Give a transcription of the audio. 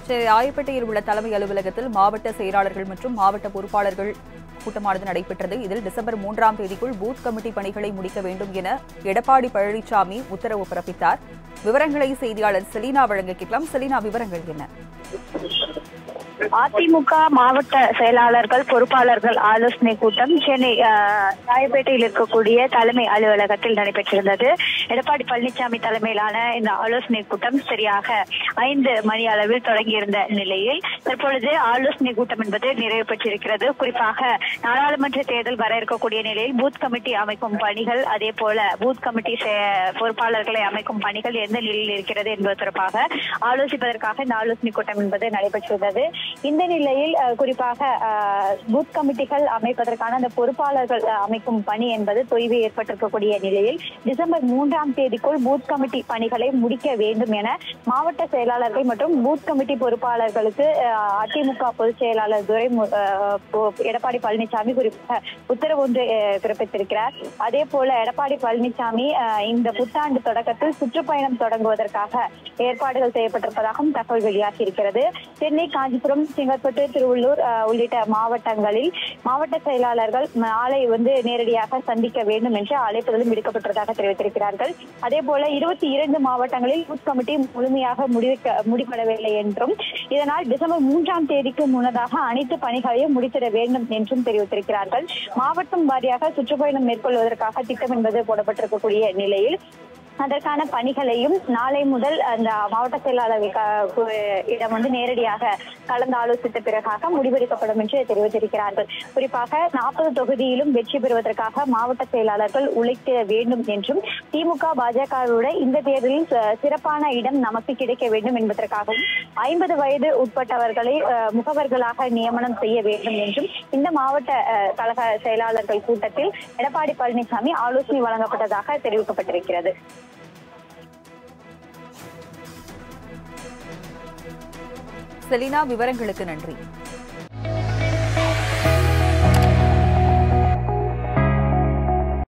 சென்னை ராயப்பேட்டையில் உள்ள தலைமை அலுவலகத்தில் மாவட்ட செயலாளர்கள் மற்றும் மாவட்ட பொறுப்பாளர்கள் கூட்டமானது நடைபெற்றது இதில் டிசம்பர் மூன்றாம் தேதிக்குள் பூத் கமிட்டி பணிகளை முடிக்க வேண்டும் என எடப்பாடி பழனிசாமி உத்தரவு பிறப்பித்தார் விவரங்களை செய்தியாளர் செலீனா வழங்க கேட்கலாம் செலீனா விவரங்கள் என்ன அதிமுக மாவட்ட செயலாளர்கள் பொறுப்பாளர்கள் ஆலோசனை கூட்டம் சென்னை அஹ், ராயப்பேட்டையில் இருக்கக்கூடிய தலைமை அலுவலகத்தில் நடைபெற்றிருந்தது எடப்பாடி பழனிசாமி தலைமையிலான இந்த ஆலோசனை கூட்டம் சரியாக ஐந்து மணி அளவில் தொடங்கியிருந்த நிலையில் தற்பொழுது ஆலோசனை கூட்டம் என்பது நிறைவு பெற்றிருக்கிறது குறிப்பாக நாடாளுமன்ற தேர்தல் வர இருக்கக்கூடிய நிலையில் பூத் கமிட்டி அமைக்கும் பணிகள் அதே போல பூத் கமிட்டி செ- பொறுப்பாளர்களை அமைக்கும் பணிகள் எந்த நிலையில் இருக்கிறது என்பது தொடர்பாக ஆலோசிப்பதற்காக இந்த ஆலோசனை கூட்டம் என்பது நடைபெற்றிருந்தது இந்த நிலையில் அஹ், குறிப்பாக அஹ், பூத் கமிட்டிகள் அமைப்பதற்கான அந்த பொறுப்பாளர்கள் அஹ், அமைக்கும் பணி என்பது தொய்வு ஏற்பட்டிருக்கக்கூடிய நிலையில் டிசம்பர் மூன்றாம் தேதிக்குள் பூத் கமிட்டி பணிகளை முடிக்க வேண்டும் என மாவட்ட செயலாளர்கள் மற்றும் பூத் கமிட்டி பொறுப்பாளர்களுக்கு அஹ், அதிமுக பொதுச் செயலாளர் துரை மு- அஹ், பொ- எடப்பாடி பழனிசாமி குறிப்பாக உத்தரவு ஒன்று அஹ், பிறப்பித்திருக்கிறார் அதே போல எடப்பாடி பழனிசாமி அஹ், இந்த புத்தாண்டு தொடக்கத்தில் சுற்றுப்பயணம் தொடங்குவதற்காக ஏற்பாடுகள் செய்யப்பட்டிருப்பதாகவும் தகவல் வெளியாகி இருக்கிறது சென்னை காஞ்சிபுரம் செங்கற்பட்டு திருவள்ளூர் அஹ், உள்ளிட்ட மாவட்டங்களில் மாவட்ட செயலாளர்கள் நாளை வந்து நேரடியாக சந்திக்க வேண்டும் என்று அழைப்புகளும் விடுக்கப்பட்டதாக தெரிவித்திருக்கிறார்கள் அதே போல இருபத்தி இரண்டு மாவட்டங்களில் பூத் கமிட்டி முழுமையாக முடிவிக்க முடிப்படவில்லை என்றும் இதனால் டிசம்பர் மூன்றாம் தேதிக்கு முன்னதாக அனைத்து பணிகளையும் முடித்திட வேண்டும் என்றும் தெரிவித்திருக்கிறார்கள் மாவட்டம் வாரியாக சுற்றுப்பயணம் மேற்கொள்வதற்காக திட்டம் என்பது போடப்பட்டிருக்கக்கூடிய நிலையில் அதற்கான பணிகளையும் நாளை முதல் அந்த மாவட்ட செயலாளர் க- கு- இடம் வந்து நேரடியாக கலந்து ஆலோசித்த பிறகாக முடிவெடுக்கப்படும் என்று தெரிவித்திருக்கிறார்கள் குறிப்பாக நாற்பது தொகுதியிலும் வெற்றி பெறுவதற்காக மாவட்ட செயலாளர்கள் உழைக்க வேண்டும் என்றும் திமுக பாஜகவோட இந்த தேர்தலில் ச- சிறப்பான இடம் நமக்கு கிடைக்க வேண்டும் என்பதற்காகவும் ஐம்பது வயது உட்பட்டவர்களை அஹ், முகவர்களாக நியமனம் செய்ய வேண்டும் என்றும் இந்த மாவட்ட அஹ், கழக செயலாளர்கள் கூட்டத்தில் எடப்பாடி பழனிசாமி ஆலோசனை வழங்கப்பட்டதாக தெரிவிக்கப்பட்டிருக்கிறது செலீனா விவரங்களுக்கு நன்றி